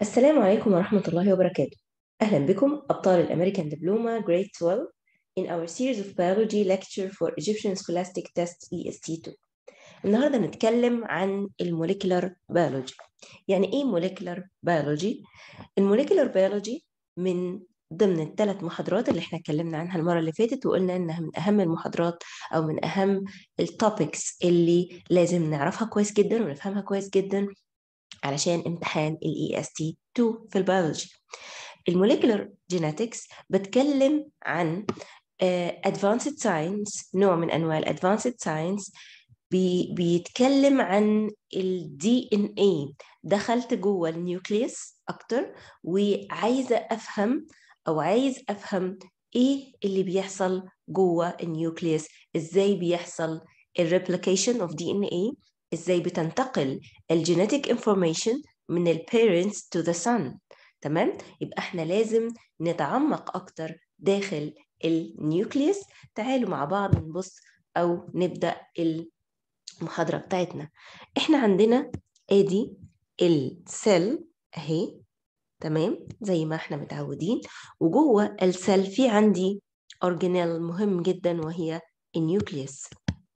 السلام عليكم ورحمة الله وبركاته أهلا بكم أبطال الأمريكان دبلومة Grade 12 in our series of biology lecture for Egyptian Scholastic Test EST2 النهاردة نتكلم عن الموليكولار بيولوجي يعني إيه موليكولار بيولوجي؟ الموليكولار بيولوجي من ضمن الثلاث محاضرات اللي احنا اتكلمنا عنها المرة اللي فاتت وقلنا إنها من أهم المحاضرات أو من أهم التوبكس اللي لازم نعرفها كويس جدا ونفهمها كويس جدا علشان امتحان ال EST2 في البيولوجي الموليكولار جينيتكس بتكلم عن uh, advanced science نوع من انواع ال advanced science بي بيتكلم عن ال DNA دخلت جوه النيوكليوس اكتر وعايزه افهم او عايز افهم ايه اللي بيحصل جوه النيوكليوس ازاي بيحصل الريبليكيشن اوف دي ان ايه ازاي بتنتقل الجينيتك انفورميشن من البيرنتس تو ذا سون تمام يبقى احنا لازم نتعمق اكتر داخل النيوكليوس تعالوا مع بعض نبص او نبدا المحاضره بتاعتنا احنا عندنا ادي السيل اهي تمام زي ما احنا متعودين وجوه السيل في عندي اورجانيل مهم جدا وهي النيوكليوس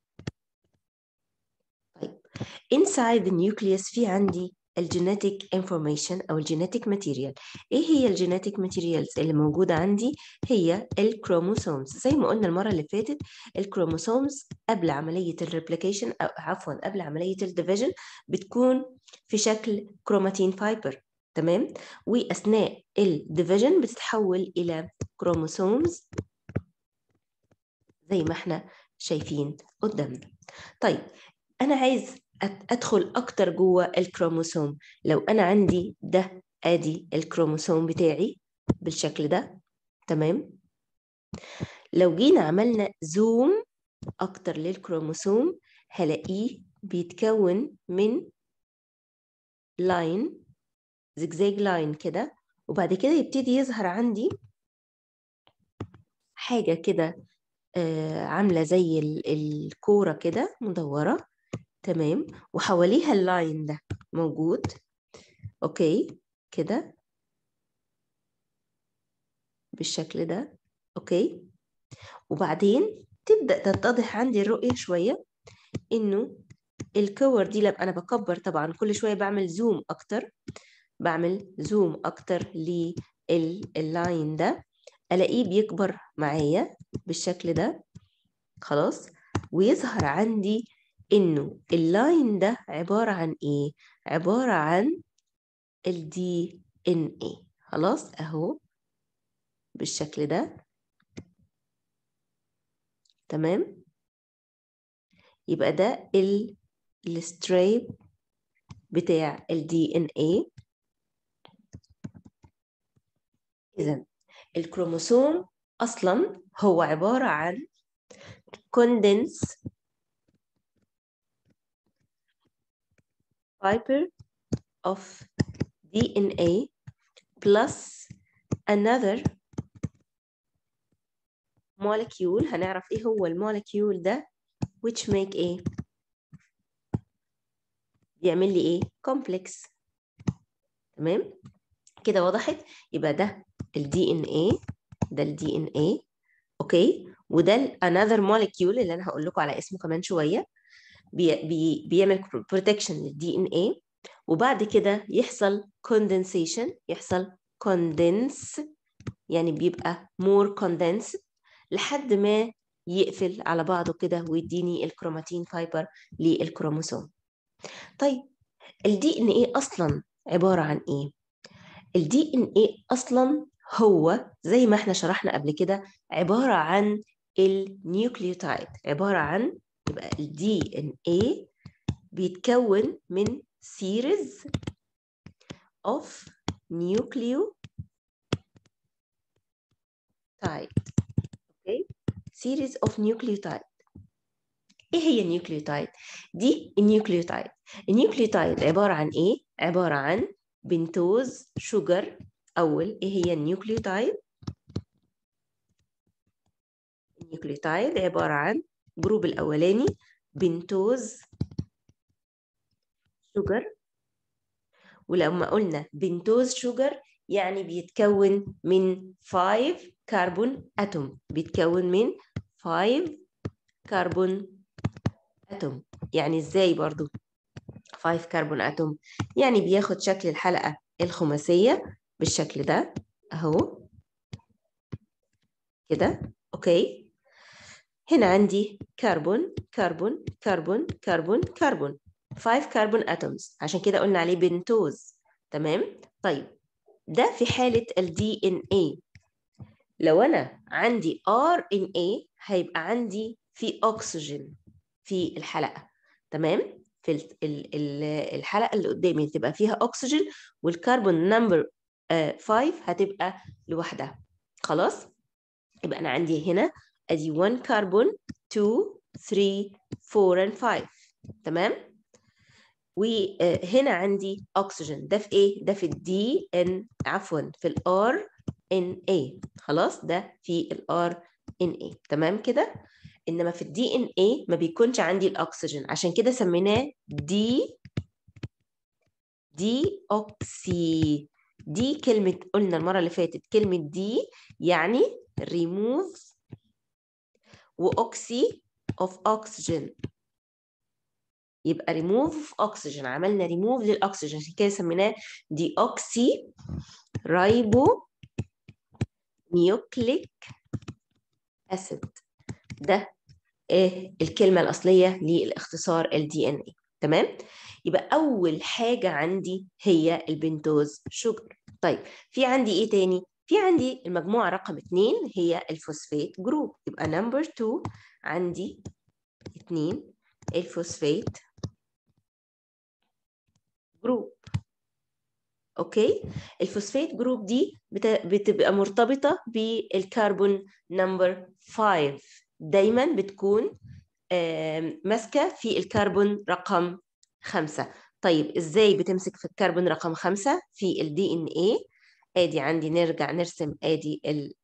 طيب inside the nucleus في عندي الجينيتك انفورميشن او الجينيتك ماتيريال ايه هي الجينيتك ماتيريالز اللي موجوده عندي هي الكروموسومز زي ما قلنا المره اللي فاتت الكروموسومز قبل عمليه الريبليكيشن او عفوا قبل عمليه الديفيجن بتكون في شكل كروماتين فايبر تمام واثناء الديفيجن بتتحول الى كروموسومز زي ما احنا شايفين قدامنا طيب انا عايز ادخل اكتر جوه الكروموسوم لو انا عندي ده ادي الكروموسوم بتاعي بالشكل ده تمام لو جينا عملنا زوم اكتر للكروموسوم هلاقيه بيتكون من لاين زجزاج لاين كده وبعد كده يبتدي يظهر عندي حاجه كده آه عامله زي الكوره كده مدوره تمام وحواليها اللاين ده موجود اوكي كده بالشكل ده اوكي وبعدين تبدا تتضح عندي الرؤيه شويه انه الكور دي لما انا بكبر طبعا كل شويه بعمل زوم اكتر بعمل زوم اكتر لللاين ده الاقيه بيكبر معايا بالشكل ده خلاص ويظهر عندي انه اللاين ده عبارة عن ايه عبارة عن الدي ان ايه خلاص اهو بالشكل ده تمام يبقى ده ال الستريب بتاع الدي ان ايه اذا الكروموسوم اصلا هو عبارة عن كوندنس fiber of DNA plus another molecule هنعرف ايه هو المولكيول ده which make ايه بيعمل لي ايه complex تمام كده وضحت يبقى ده ال DNA ده ال DNA اوكي وده another molecule اللي انا هقول لكم على اسمه كمان شويه بي بي بيعمل بروتكشن للدي ان اي وبعد كده يحصل كوندنسيشن يحصل كوندنس يعني بيبقى مور كوندنس لحد ما يقفل على بعضه كده ويديني الكروماتين فايبر للكروموسوم طيب الدي ان اي اصلا عباره عن ايه الدي ان اي اصلا هو زي ما احنا شرحنا قبل كده عباره عن النيوكليوتايد عباره عن يبقى ال DNA بيتكون من series of nucleotide okay series of nucleotide ايه هي النيوكليوتايد دي النيوكليوتايد النيوكليوتايد عباره عن ايه عباره عن بنتوز شوجر اول ايه هي النيوكليوتايد النيوكليوتايد عباره عن الجروب الاولاني بنتوز شوجر ولما قلنا بنتوز شوجر يعني بيتكون من 5 كربون اتوم بيتكون من 5 كربون اتوم يعني ازاي برضو 5 كربون اتوم يعني بياخد شكل الحلقة الخماسية بالشكل ده اهو كده اوكي هنا عندي كربون كربون كربون كربون كربون 5 كربون اتومز عشان كده قلنا عليه بنتوز تمام طيب ده في حالة ال DNA لو أنا عندي RNA هيبقى عندي في أكسجين في الحلقة تمام في ال ال ال الحلقة اللي قدامي تبقى فيها أكسجين والكربون نمبر 5 هتبقى لوحدها خلاص يبقى أنا عندي هنا أدي 1 كربون 2 3 4 and 5 تمام وهنا عندي اكسجين ده في ايه ده في الدي ان عفوا في الار ان اي خلاص ده في الار ان اي تمام كده انما في الدي ان اي ما بيكونش عندي الاكسجين عشان كده سميناه دي دي اوكسي دي كلمة قلنا المرة اللي فاتت كلمة دي يعني remove وأوكسي of oxygen يبقى ريموف اوكسجين عملنا ريموف للاكسجين عشان كده سميناه دي اوكسي رايبو نيوكليك اسيد ده ايه الكلمه الاصليه للاختصار الدي ان اي تمام يبقى اول حاجه عندي هي البنتوز شوجر طيب في عندي ايه تاني في عندي المجموعه رقم اتنين هي الفوسفات جروب يبقى نمبر 2 عندي اتنين الفوسفات جروب اوكي الفوسفات جروب دي بتبقى مرتبطه بالكربون نمبر 5 دايما بتكون ماسكه في الكربون رقم 5 طيب ازاي بتمسك في الكربون رقم 5 في الدي ان اي ادي عندي نرجع نرسم ادي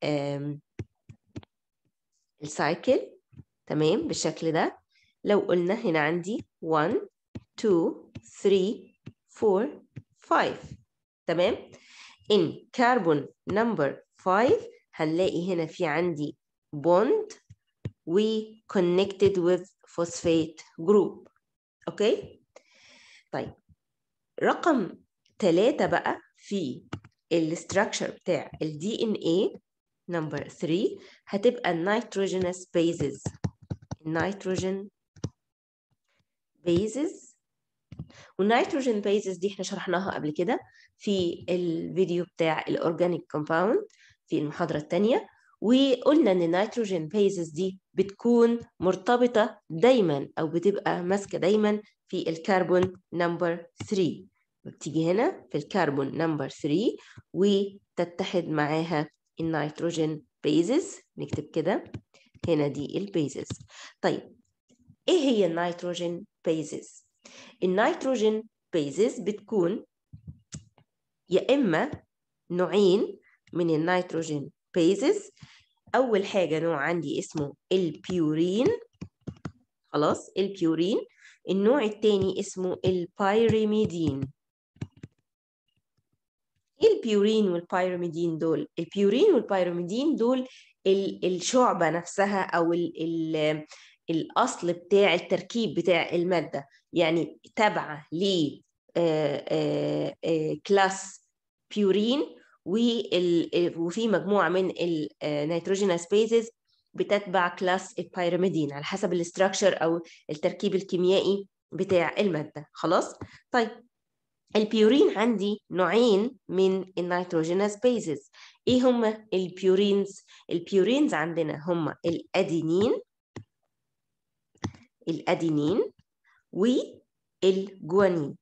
السايكل تمام بالشكل ده لو قلنا هنا عندي 1 2 3 4 5 تمام in carbon number 5 هنلاقي هنا في عندي bond و connected with phosphate group اوكي طيب رقم ثلاثة بقى في الستراكشر بتاع ال DNA number 3 هتبقى nitrogenous bases nitrogen bases والنيتروجين بيزز دي احنا شرحناها قبل كده في الفيديو بتاع الاورجانيك كومباوند في المحاضره الثانيه وقلنا ان النيتروجين بيزز دي بتكون مرتبطه دايما او بتبقى ماسكه دايما في الكربون نمبر 3 بتيجي هنا في الكربون نمبر 3 وتتحد معاها النيتروجين بيزز نكتب كده هنا دي البيزز طيب ايه هي النيتروجين بيزز النيتروجين بيزز بتكون يا اما نوعين من النيتروجين بيزز اول حاجه نوع عندي اسمه البيورين خلاص البيورين النوع الثاني اسمه البيريميدين ايه البيورين والبيريميدين دول البيورين والبيريميدين دول الشعبة نفسها أو ال ال الأصل بتاع التركيب بتاع المادة يعني تابعة ل كلاس بيورين وفي مجموعة من النيتروجينوس بيزز بتتبع كلاس البيراميدين على حسب الاستراكشر أو التركيب الكيميائي بتاع المادة خلاص طيب البيورين عندي نوعين من النيتروجينوس بيزز ايه هما البيورينز البيورينز عندنا هما الادينين الادينين والجوانين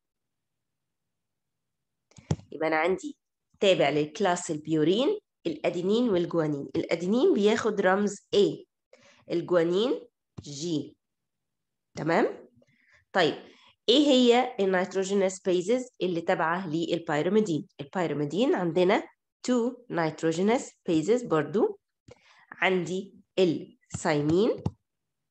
يبقى انا عندي تابع للكلاس البيورين الادينين والجوانين الادينين بياخد رمز A الجوانين G تمام طيب ايه هي النيتروجينوس بيزز اللي تابعه للبيراميدين البيراميدين عندنا two nitrogenous bases برضو عندي السايمين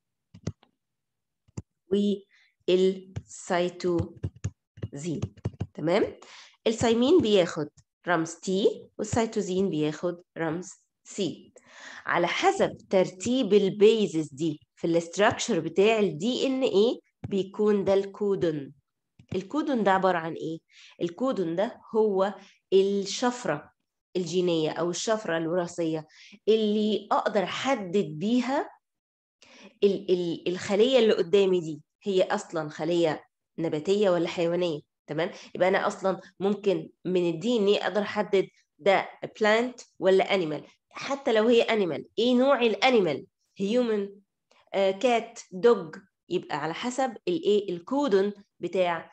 والسيتوزين تمام الثايمين بياخد رمز تي والسيتوزين بياخد رمز سي على حسب ترتيب البيزز دي في الاستراكشر بتاع الدي ان ايه بيكون ده الكودون الكودون ده عبارة عن ايه الكودون ده هو الشفرة الجينية او الشفرة الوراثية اللي اقدر احدد بيها ال ال الخلية اللي قدامي دي هي اصلا خلية نباتية ولا حيوانية تمام يبقى انا اصلا ممكن من الدي ان ايه اقدر احدد ده بلانت ولا انيمال حتى لو هي انيمال ايه نوع الانيمال هيومن كات دوج يبقى على حسب الايه الكودون بتاع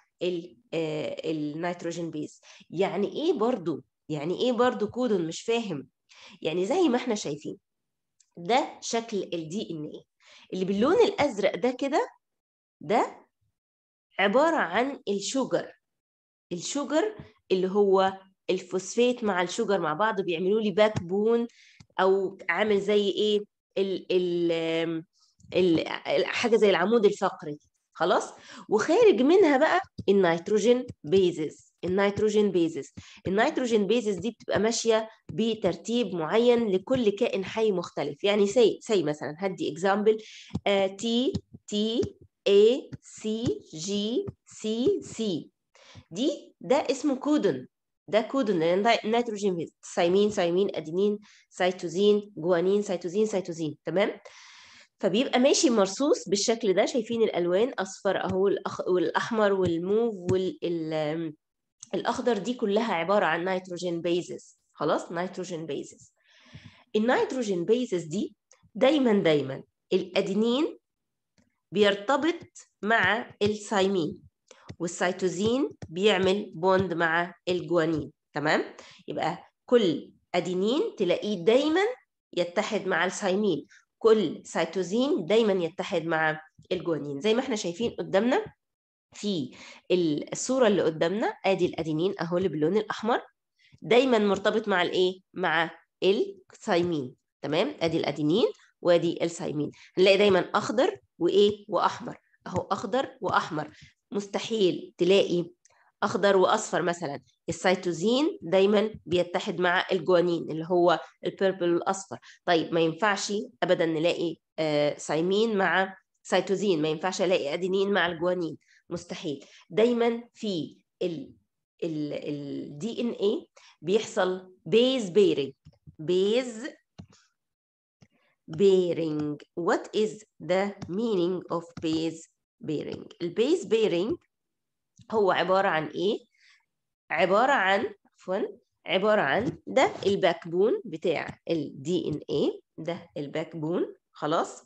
النيتروجين بيز يعني ايه برضو يعني ايه برضو كودون مش فاهم يعني زي ما احنا شايفين ده شكل الدي ان ايه اللي باللون الازرق ده كده ده عباره عن الشوجر الشوجر اللي هو الفوسفات مع الشوجر مع بعض بيعملوا لي باك بون او عامل زي ايه ال ال ال حاجه زي العمود الفقري خلاص وخارج منها بقى النيتروجين بيزز النيتروجين بيزز النيتروجين بيزز دي بتبقى ماشيه بترتيب معين لكل كائن حي مختلف يعني سي سي مثلا هدي اكزامبل تي تي A C G C C دي ده اسمه كودون ده كودون النيتروجين بيز سايمين سايمين ادينين سيتوزين جوانين سيتوزين سيتوزين تمام فبيبقى ماشي مرصوص بالشكل ده شايفين الالوان اصفر اهو الأخ... والاحمر والموف والاخضر دي كلها عباره عن نيتروجين بيزز خلاص نيتروجين بيزز النيتروجين بيزز دي دايما دايما الادينين بيرتبط مع السايمين والسيتوزين بيعمل بوند مع الجوانين تمام يبقى كل ادينين تلاقيه دايما يتحد مع السايمين كل سيتوزين دايما يتحد مع الجوانين زي ما احنا شايفين قدامنا في الصورة اللي قدامنا ادي الادينين اهو اللي باللون الاحمر دايما مرتبط مع الايه مع السايمين تمام ادي الادينين وادي السايمين هنلاقي دايما اخضر وايه واحمر اهو اخضر واحمر مستحيل تلاقي اخضر واصفر مثلا السيتوزين دايما بيتحد مع الجوانين اللي هو البيربل والاصفر طيب ما ينفعش ابدا نلاقي آه سايمين مع سيتوزين ما ينفعش الاقي ادينين مع الجوانين مستحيل دايما في ال ال الدي ان اي بيحصل بيز بيرنج بيز bearing what is the meaning of base bearing البيز bearing هو عبارة عن إيه؟ عبارة عن عفوا عبارة عن ده الباك بون بتاع ال DNA ده الباك بون خلاص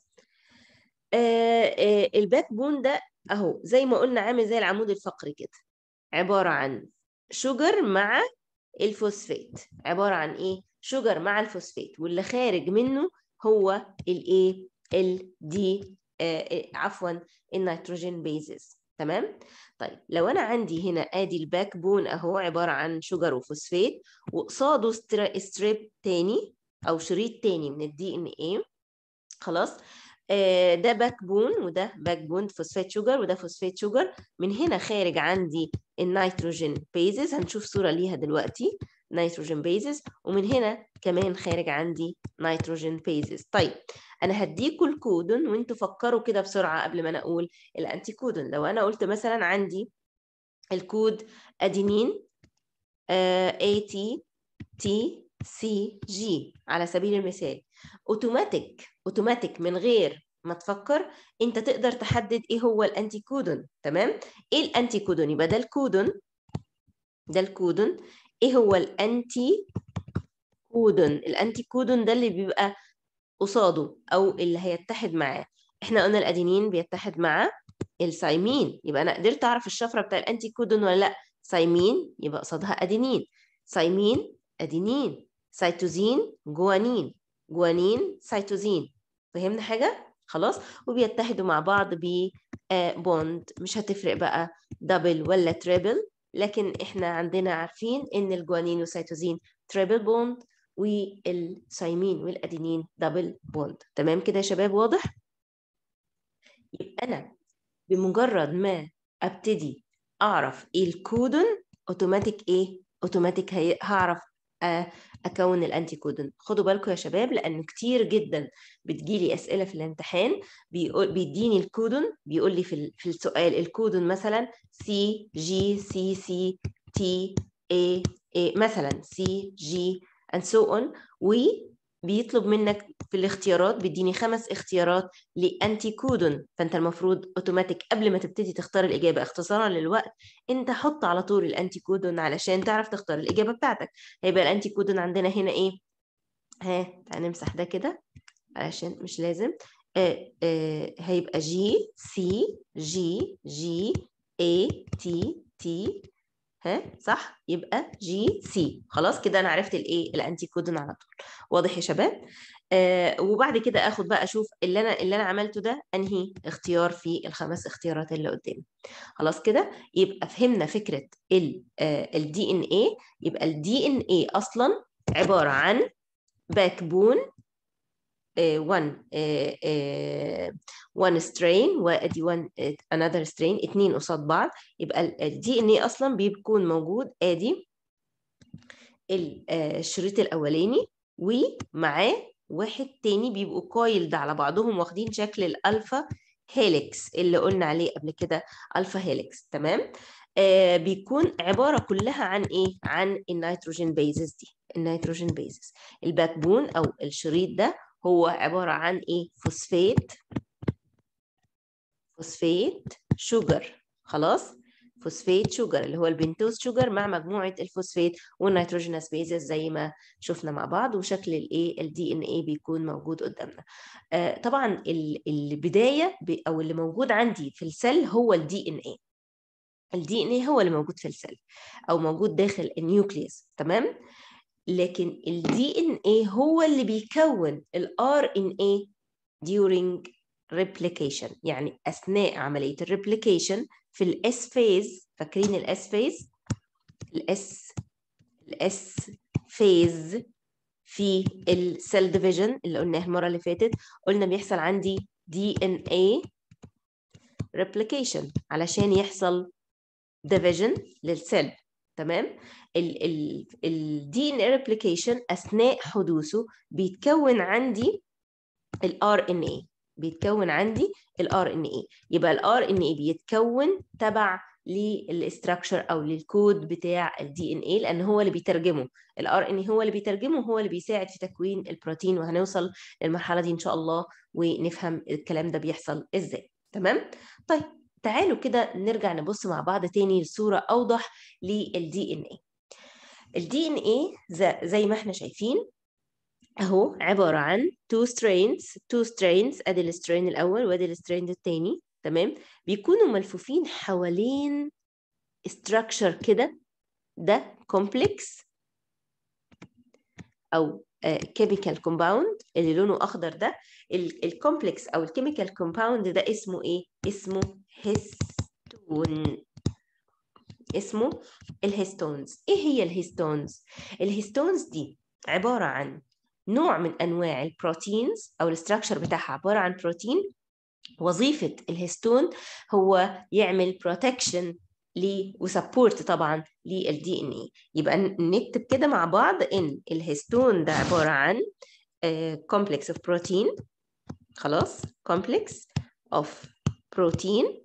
آه آه الباك بون ده أهو زي ما قلنا عامل زي العمود الفقري كده عبارة عن شوجر مع الفوسفات عبارة عن إيه؟ شوجر مع الفوسفات واللي خارج منه هو الايه الدي آه عفوا النيتروجين بيزز تمام طيب لو انا عندي هنا ادي الباك بون اهو عباره عن شوجر وفوسفات وقصاده ستريب تاني او شريط تاني من الدي ان ايه خلاص آه ده باك بون وده باك بون فوسفات شوجر وده فوسفات شوجر من هنا خارج عندي النيتروجين بيزز هنشوف صوره ليها دلوقتي نيتروجين بيزز ومن هنا كمان خارج عندي نيتروجين بيزز طيب انا هديكوا الكودون وانتوا فكروا كده بسرعه قبل ما انا اقول الانتي كودون لو انا قلت مثلا عندي الكود ادينين اي تي تي سي جي على سبيل المثال اوتوماتيك اوتوماتيك من غير ما تفكر انت تقدر تحدد ايه هو الانتي كودون تمام ايه الانتي كودون يبقى ده الكودون ده الكودون ايه هو الانتي كودون الانتي كودون ده اللي بيبقى قصاده او اللي هيتحد معاه احنا قلنا الادينين بيتحد مع السايمين يبقى انا قدرت اعرف الشفره بتاع الانتي كودون ولا لا سايمين يبقى قصادها ادينين سايمين ادينين سيتوزين جوانين جوانين سيتوزين فهمنا حاجه خلاص وبيتحدوا مع بعض ب بوند مش هتفرق بقى دبل ولا تريبل لكن احنا عندنا عارفين ان الجوانين والسيتوزين تريبل بوند والسايمين والادينين دبل بوند تمام كده يا شباب واضح يبقى انا بمجرد ما ابتدي اعرف ايه الكودون اوتوماتيك ايه اوتوماتيك هي... هعرف آه، اكون الانتي كودون خدوا بالكم يا شباب لانه كتير جدا بتجيلي اسئله في الامتحان بيقول بيديني الكودون بيقول لي في ال- في السؤال الكودون مثلا سي جي سي سي تي اي اي مثلا سي جي and so on وبيطلب منك في الاختيارات بيديني خمس اختيارات لانتي كودون فانت المفروض اوتوماتيك قبل ما تبتدي تختار الاجابه اختصارا للوقت انت حط على طول الانتي كودون علشان تعرف تختار الاجابه بتاعتك هيبقى الانتي كودون عندنا هنا ايه ها تعال نمسح ده كده علشان مش لازم آه آه هيبقى جي سي جي جي اي تي تي ها صح يبقى جي سي خلاص كده انا عرفت الايه الانتي كودون على طول واضح يا شباب آه وبعد كده اخد بقى اشوف اللي انا اللي انا عملته ده انهي اختيار في الخمس اختيارات اللي قدامي خلاص كده يبقى فهمنا فكره الدي ان اي يبقى الدي ان اي اصلا عباره عن باك بون 1 1 سترين وادي 1 انذر سترين اتنين قصاد بعض يبقى الدي ان اي اصلا بيكون موجود ادي الشريط الاولاني ومعاه واحد تاني بيبقوا كويلد على بعضهم واخدين شكل الالفا هيليكس اللي قلنا عليه قبل كده الفا هيليكس تمام آه بيكون عباره كلها عن ايه عن النيتروجين بيزز دي النيتروجين بيزز الباك بون او الشريط ده هو عباره عن ايه فوسفات فوسفات شوجر خلاص فوسفات شوجر اللي هو البنتوز شوجر مع مجموعه الفوسفات والنيتروجينس بيزز زي ما شفنا مع بعض وشكل الايه الدي ان اي بيكون موجود قدامنا آه طبعا البدايه او اللي موجود عندي في السيل هو الدي ان اي الدي ان اي هو اللي موجود في السيل او موجود داخل النيوكليوس تمام لكن الدي ان اي هو اللي بيكون الار ان اي during replication يعني اثناء عمليه الريبليكيشن في الاس فيز فاكرين الاس فيز الاس الاس فيز في السيل ديفيجن اللي قلناه المره اللي فاتت قلنا بيحصل عندي دي ان اي replication علشان يحصل division للسيل تمام الدي ان اي ريبليكيشن اثناء حدوثه بيتكون عندي الار ان اي بيتكون عندي الار ان اي يبقى الار ان اي بيتكون تبع للاستراكشر او للكود بتاع الدي ان اي لان هو اللي بيترجمه الار ان اي هو اللي بيترجمه هو اللي بيساعد في تكوين البروتين وهنوصل للمرحله دي ان شاء الله ونفهم الكلام ده بيحصل ازاي تمام طيب تعالوا كده نرجع نبص مع بعض تاني لصوره اوضح للدي ان اي الدي ان اي زي ما احنا شايفين اهو عباره عن two strains two strains ادي السترين الاول وادي السترين الثاني تمام بيكونوا ملفوفين حوالين structure كده ده complex او chemical compound اللي لونه اخضر ده الكومبلكس او الكيميكال كومباوند ده اسمه ايه اسمه هيستون اسمه الهيستونز ايه هي الهيستونز الهيستونز دي عباره عن نوع من انواع البروتينز او الاستراكشر بتاعها عباره عن بروتين وظيفه الهيستون هو يعمل بروتكشن ليه وسبورت طبعا للدي ان اي يبقى نكتب كده مع بعض ان الهيستون ده عباره عن كومبلكس اوف بروتين خلاص كومبلكس اوف بروتين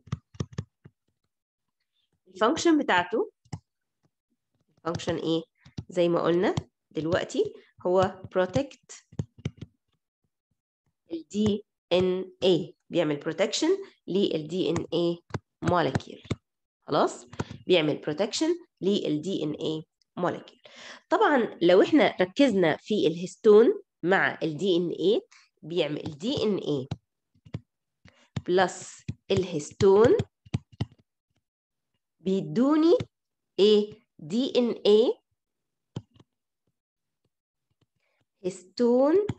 الفانكشن بتاعته الفانكشن ايه زي ما قلنا دلوقتي هو protect ال DNA بيعمل protection لل DNA molecule خلاص بيعمل protection لل DNA molecule طبعا لو احنا ركزنا في الهستون مع ال DNA بيعمل ال DNA بلس الهستون بيدوني ايه DNA هستون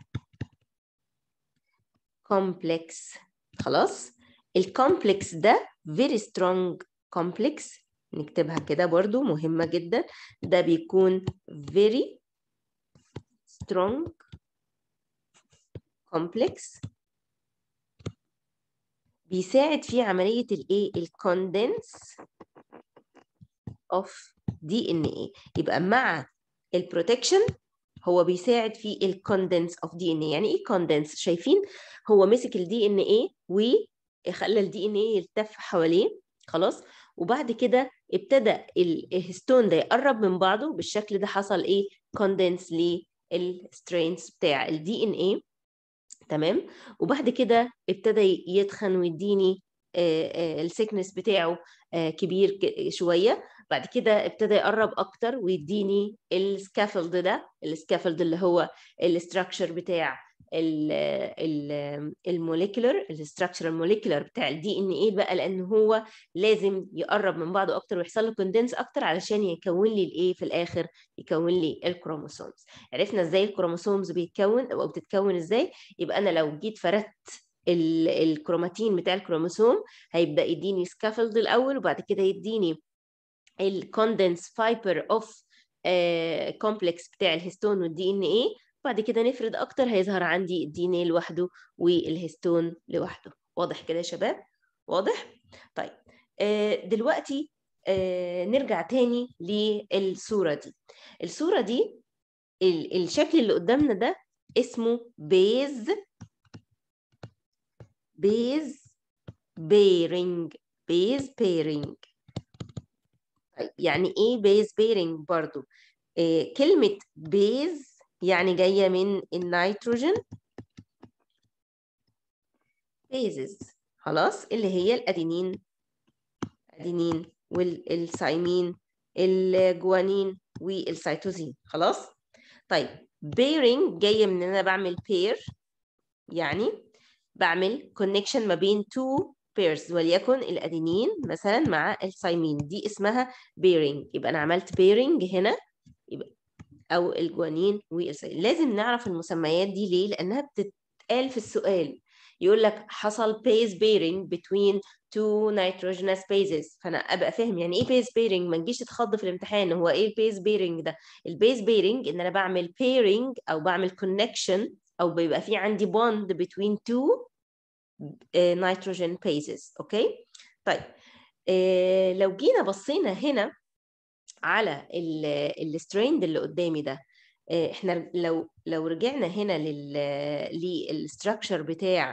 كومبلكس خلاص الكومبلكس ده very strong complex نكتبها كده برضو مهمة جدا ده بيكون very strong complex بيساعد في عملية الايه الكوندنس of دي ان ايه يبقى مع البروتكشن هو بيساعد في الكوندنس اوف دي ان ايه يعني ايه كوندنس شايفين هو مسك الدي ان ايه وخلى الدي ان ايه يلتف حواليه خلاص وبعد كده ابتدى الهستون ده يقرب من بعضه بالشكل ده حصل ايه كوندنس للسترينز بتاع الدي ان ايه تمام وبعد كده ابتدى يتخن ويديني السيكنس بتاعه كبير شويه بعد كده ابتدى يقرب اكتر ويديني السكافلد ده السكافلد اللي هو الاستراكشر بتاع الموليكولر الاستراكشر الموليكولر بتاع الدي ان ايه بقى لان هو لازم يقرب من بعضه اكتر ويحصل له كوندنس اكتر علشان يكون لي الايه في الاخر يكون لي الكروموسومز عرفنا ازاي الكروموسومز بيتكون او بتتكون ازاي يبقى انا لو جيت فردت الكروماتين بتاع الكروموسوم هيبدا يديني سكافلد الاول وبعد كده يديني الكوندنس فايبر اوف كومبلكس بتاع الهستون والدي ان ايه بعد كده نفرد اكتر هيظهر عندي الدي ان ايه لوحده والهستون لوحده واضح كده يا شباب واضح طيب آه دلوقتي آه نرجع تاني للصوره دي الصوره دي الشكل اللي قدامنا ده اسمه بيز بيز بيرنج بيز بيرنج يعني ايه بيز بيرنج برضو إيه كلمة بيز يعني جاية من النيتروجين بيزز خلاص اللي هي الأدينين الأدينين والسايمين الجوانين والسيتوزين خلاص طيب بيرنج جاية من ان انا بعمل بير يعني بعمل كونكشن ما بين تو بيرز وليكن الادينين مثلا مع السايمين دي اسمها بيرنج يبقى انا عملت بيرنج هنا يبقى او الجوانين والسايمين لازم نعرف المسميات دي ليه لانها بتتقال في السؤال يقول لك حصل بيز بيرنج between two nitrogenous bases فانا ابقى فاهم يعني ايه بيز بيرنج ما نجيش تتخض في الامتحان هو ايه البيز بيرنج ده البيز بيرنج ان انا بعمل بيرنج او بعمل كونكشن او بيبقى في عندي bond between two نيتروجين بيزز اوكي طيب آه لو جينا بصينا هنا على الستريند اللي قدامي ده آه احنا لو لو رجعنا هنا لل للستراكشر بتاع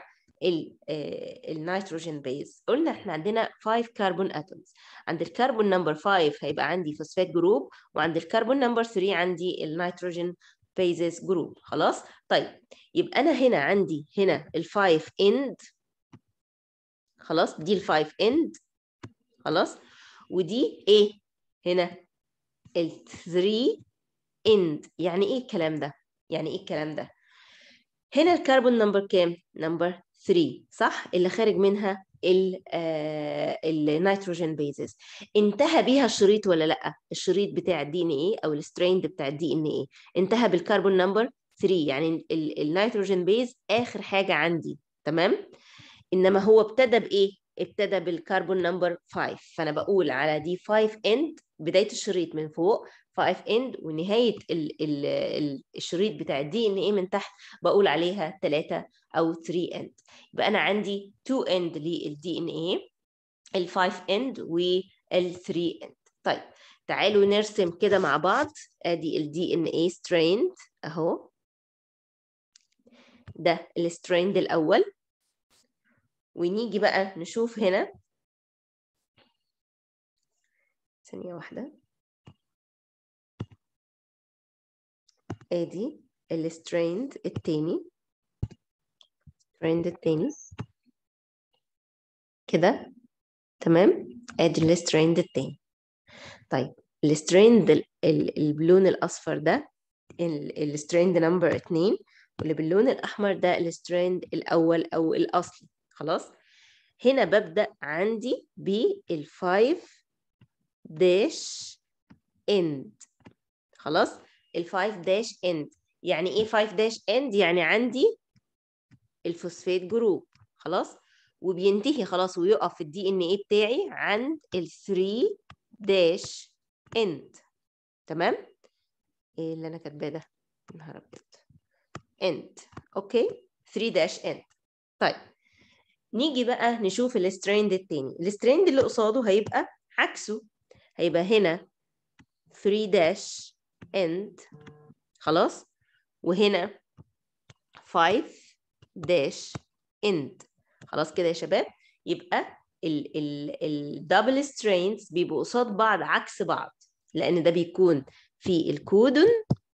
النيتروجين بيز قلنا احنا عندنا 5 كربون اتومز عند الكربون نمبر 5 هيبقى عندي فوسفات جروب وعند الكربون نمبر 3 عندي النيتروجين بيزز جروب خلاص طيب يبقى انا هنا عندي هنا الفايف اند خلاص دي الفايف اند خلاص ودي ايه هنا الثري اند يعني ايه الكلام ده يعني ايه الكلام ده هنا الكربون نمبر كام نمبر 3 صح اللي خارج منها النيتروجين بيزز انتهى بيها الشريط ولا لا الشريط بتاع الدي ان ايه او الستريند بتاع الدي ان ايه انتهى بالكربون نمبر 3 يعني النيتروجين بيز اخر حاجه عندي تمام انما هو ابتدى بايه ابتدى بالكربون نمبر 5 فانا بقول على دي 5 اند بدايه الشريط من فوق 5 اند ونهايه ال ال ال الشريط بتاع الدي ان ايه من تحت بقول عليها 3 او 3 اند يبقى انا عندي 2 اند للدي ان ايه ال 5 اند وال 3 اند طيب تعالوا نرسم كده مع بعض ادي الدي ان ايه ستريند اهو ده الستريند الاول ونيجي بقى نشوف هنا ثانية واحدة ادي الستريند التاني ستريند التاني كده تمام ادي الستريند التاني طيب الستريند البلون الاصفر ده الستريند نمبر اتنين واللي باللون الاحمر ده الستريند الاول او الاصلي خلاص هنا ببدأ عندي بالفايف داش اند خلاص الفايف داش اند يعني ايه فايف داش اند يعني عندي الفوسفات جروب خلاص وبينتهي خلاص ويقف الدي ان ايه بتاعي عند ال 3 داش اند تمام ايه اللي انا كاتباه ده نهار ابيض اند اوكي 3 داش اند طيب نيجي بقى نشوف الستريند التاني الستريند اللي قصاده هيبقى عكسه هيبقى هنا 3 dash end خلاص وهنا 5 dash end خلاص كده يا شباب يبقى الدبل سترينز بيبقوا قصاد بعض عكس بعض لان ده بيكون في الكودون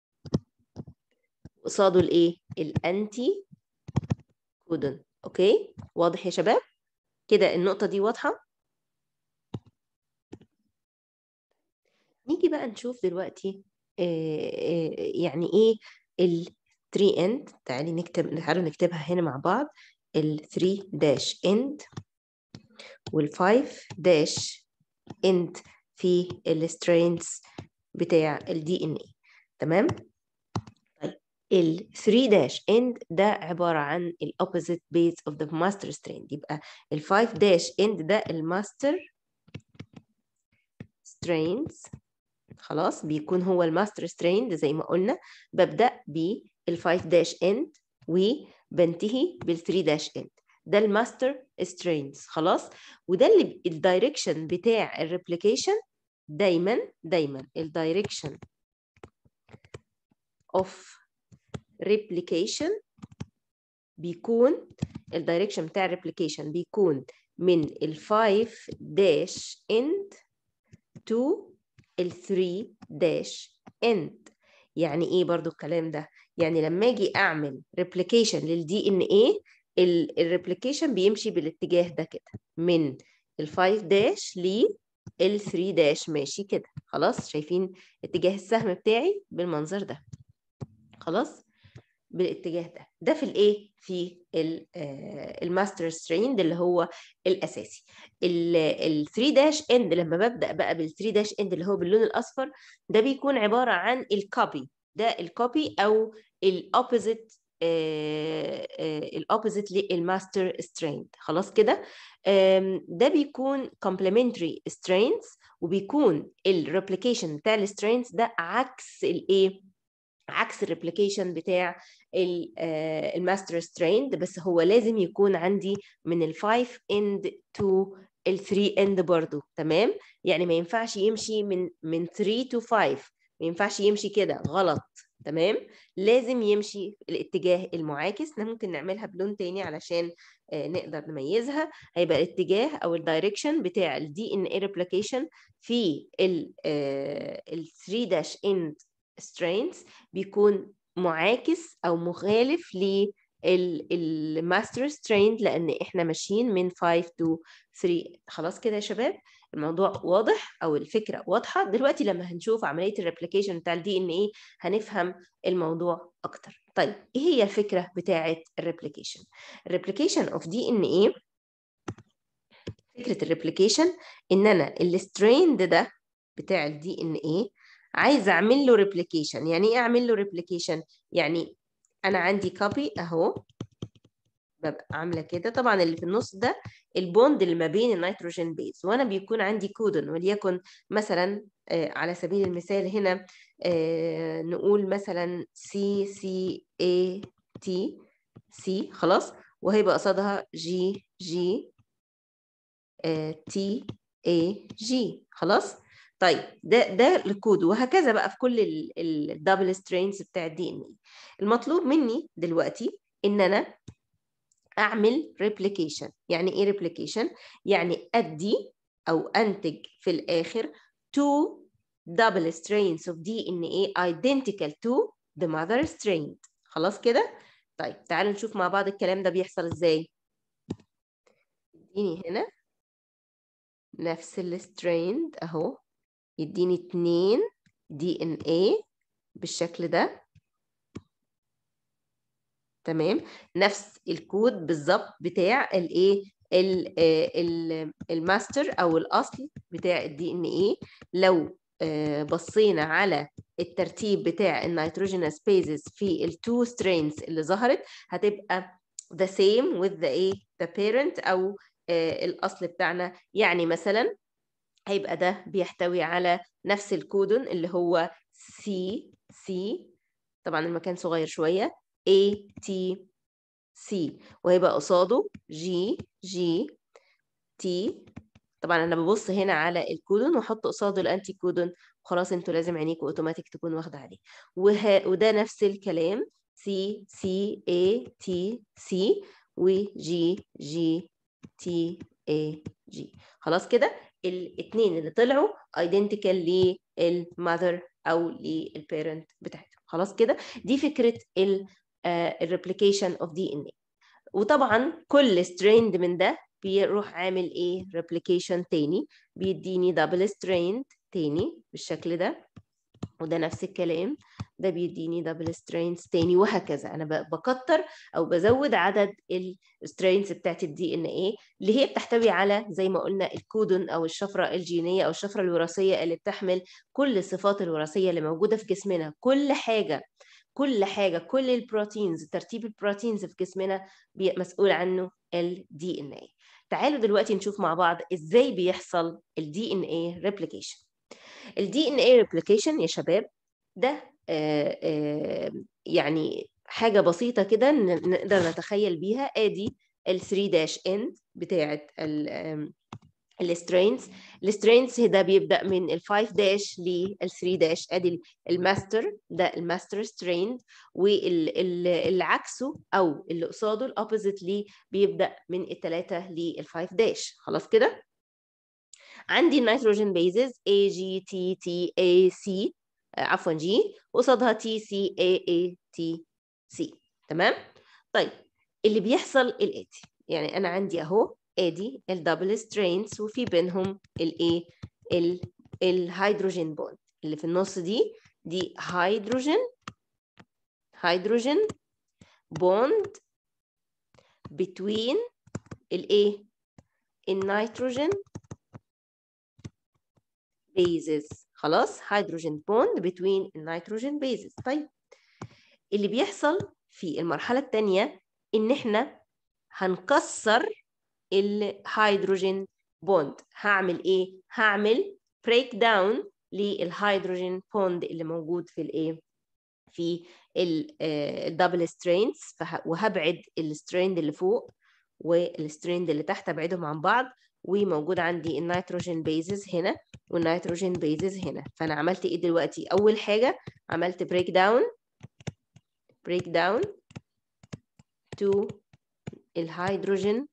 قصاده الايه الانتي كودون اوكي واضح يا شباب كده النقطه دي واضحه نيجي بقى نشوف دلوقتي يعني ايه ال 3 end تعالي نكتب تعالوا نكتبها هنا مع بعض ال 3 dash end وال 5 dash end في السترينز بتاع ال DNA تمام طيب ال 3 dash end ده عبارة عن ال opposite base of the master strand يبقى ال 5 dash end ده الماستر strands خلاص بيكون هو الماستر ستريند زي ما قلنا ببدأ بال 5 داش اند وبنتهي بال 3 داش اند ده الماستر سترينز خلاص وده اللي الدايركشن بتاع الريبليكيشن دايما دايما الدايركشن اوف ريبليكيشن بيكون الدايركشن بتاع الريبليكيشن بيكون من ال 5 داش اند to ال 3 داش end يعني ايه برضو الكلام ده يعني لما اجي اعمل ريبليكيشن للدي ان ايه الريبليكيشن بيمشي بالاتجاه ده كده من ال 5 داش لل 3 داش ماشي كده خلاص شايفين اتجاه السهم بتاعي بالمنظر ده خلاص بالاتجاه ده ده في الايه في الماستر ستريند اللي هو الاساسي ال 3 داش اند لما ببدا بقى بال 3 داش اند اللي هو باللون الاصفر ده بيكون عباره عن الكوبي ده الكوبي او الاوبوزيت الاوبوزيت للماستر ستريند خلاص كده ده بيكون complementary strains وبيكون الريبليكيشن بتاع السترينز ده عكس الايه عكس الريبليكيشن بتاع الماستر ستريند بس هو لازم يكون عندي من ال 5 اند تو ال 3 اند برضو تمام يعني ما ينفعش يمشي من من 3 تو 5 ما ينفعش يمشي كده غلط تمام لازم يمشي الاتجاه المعاكس احنا ممكن نعملها بلون تاني علشان نقدر نميزها هيبقى الاتجاه او الدايركشن بتاع الدي ان اي ريبليكيشن في ال 3 داش اند strains بيكون معاكس او مخالف للماستر سترين لان احنا ماشيين من 5 to 3 خلاص كده يا شباب الموضوع واضح او الفكره واضحه دلوقتي لما هنشوف عمليه الريبليكيشن بتاع الدي ان ايه هنفهم الموضوع اكتر طيب ايه هي الفكره بتاعه الريبليكيشن الريبليكيشن اوف دي ان ايه فكره الريبليكيشن ان انا الستريند ده بتاع الدي ان ايه عايزه اعمل له ريبليكيشن يعني ايه اعمل له ريبليكيشن يعني انا عندي كوبي اهو ببقى عامله كده طبعا اللي في النص ده البوند اللي ما بين النيتروجين بيز وانا بيكون عندي كودون وليكن مثلا آه على سبيل المثال هنا آه نقول مثلا سي سي اي تي سي خلاص وهيبقى قصادها جي جي تي اي جي خلاص طيب ده ده الكود وهكذا بقى في كل الدبل سترينز بتاع الدي ان اي المطلوب مني دلوقتي ان انا اعمل ريبليكيشن يعني ايه ريبليكيشن يعني ادي او انتج في الاخر two double strains of DNA identical to the mother strain خلاص كده طيب تعالوا نشوف مع بعض الكلام ده بيحصل ازاي اديني هنا نفس الستريند اهو يديني اتنين دي ان ايه بالشكل ده تمام نفس الكود بالظبط بتاع الايه الماستر او الاصل بتاع الدي ان ايه لو بصينا على الترتيب بتاع النيتروجينوس بيزز في التو سترينز اللي ظهرت هتبقى the same with the ايه the parent او الاصل بتاعنا يعني مثلا هيبقى ده بيحتوي على نفس الكودون اللي هو سي سي طبعا المكان صغير شويه A T C وهيبقى قصاده G G T طبعا انا ببص هنا على الكودون واحط قصاده الانتي كودون خلاص انتوا لازم عينيكوا اوتوماتيك تكون واخده عليه وه... وده نفس الكلام سي سي اي تي سي وجي جي تي اي جي خلاص كده الاثنين اللي طلعوا ايدنتيكال للمذر او للبيرنت بتاعتهم خلاص كده دي فكره الريبليكيشن اوف دي ان اي وطبعا كل ستريند من ده بيروح عامل ايه ريبليكيشن تاني بيديني دبل ستريند تاني بالشكل ده وده نفس الكلام ده بيديني دبل سترينز تاني وهكذا انا بكتر او بزود عدد السترينز بتاعت الدي ان ايه اللي هي بتحتوي على زي ما قلنا الكودون او الشفره الجينيه او الشفره الوراثيه اللي بتحمل كل الصفات الوراثيه اللي موجوده في جسمنا كل حاجه كل حاجه كل البروتينز ترتيب البروتينز في جسمنا مسؤول عنه الدي ان ايه تعالوا دلوقتي نشوف مع بعض ازاي بيحصل الدي ان ايه ريبليكيشن الدي ان اي ريبليكيشن يا شباب ده آآ آآ يعني حاجه بسيطه كده نقدر نتخيل بيها ادي ال 3 داش اند بتاعه السترينز السترينز ده بيبدا من ال 5 داش لل 3 داش ادي الماستر ده الماستر سترين واللي عكسه او اللي قصاده الاوبوزيت ليه بيبدا من الثلاثه لل 5 داش خلاص كده عندي النيتروجين بيزز A G T T A C عفوا جي قصادها تي سي اي اي تي سي تمام طيب اللي بيحصل الاتي يعني انا عندي اهو ادي الدبل سترينز وفي بينهم الايه الهيدروجين بوند اللي في النص دي دي هيدروجين هيدروجين بوند between الايه النيتروجين bases خلاص هيدروجين بوند between النيتروجين bases طيب اللي بيحصل في المرحلة الثانية إن إحنا هنكسر الهيدروجين بوند هعمل إيه؟ هعمل بريك داون للهيدروجين بوند اللي موجود في الإيه؟ في الدبل سترينز وهبعد الستريند اللي فوق والستريند اللي تحت ابعدهم عن بعض وموجود عندي النيتروجين بيزز هنا والنيتروجين بيزز هنا فانا عملت ايه دلوقتي اول حاجه عملت بريك داون بريك داون تو الهيدروجين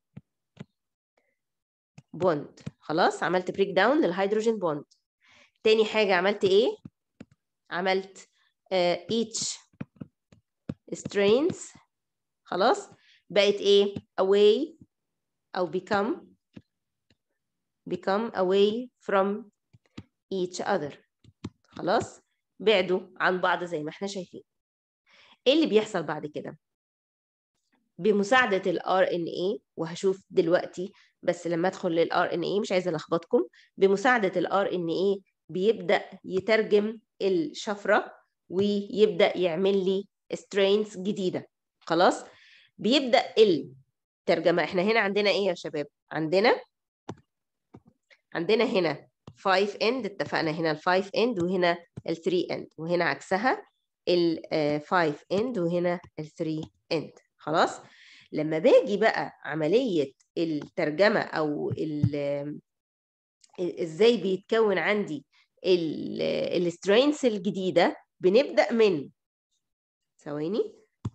بوند خلاص عملت بريك داون للهيدروجين بوند تاني حاجه عملت ايه عملت uh, each strains خلاص بقت ايه away او become become away from each other خلاص بعدوا عن بعض زي ما احنا شايفين ايه اللي بيحصل بعد كده بمساعدة ال RNA وهشوف دلوقتي بس لما ادخل لل RNA مش عايزة الخبطكم بمساعدة ال RNA بيبدأ يترجم الشفرة ويبدأ يعمل لي سترينز جديدة خلاص بيبدأ الترجمة احنا هنا عندنا ايه يا شباب عندنا عندنا هنا 5 end اتفقنا هنا ال 5 end وهنا ال 3 end وهنا عكسها ال 5 end وهنا ال 3 end خلاص لما باجي بقى عملية الترجمة أو ازاي بيتكون عندي السترينز الجديدة بنبدأ من ثواني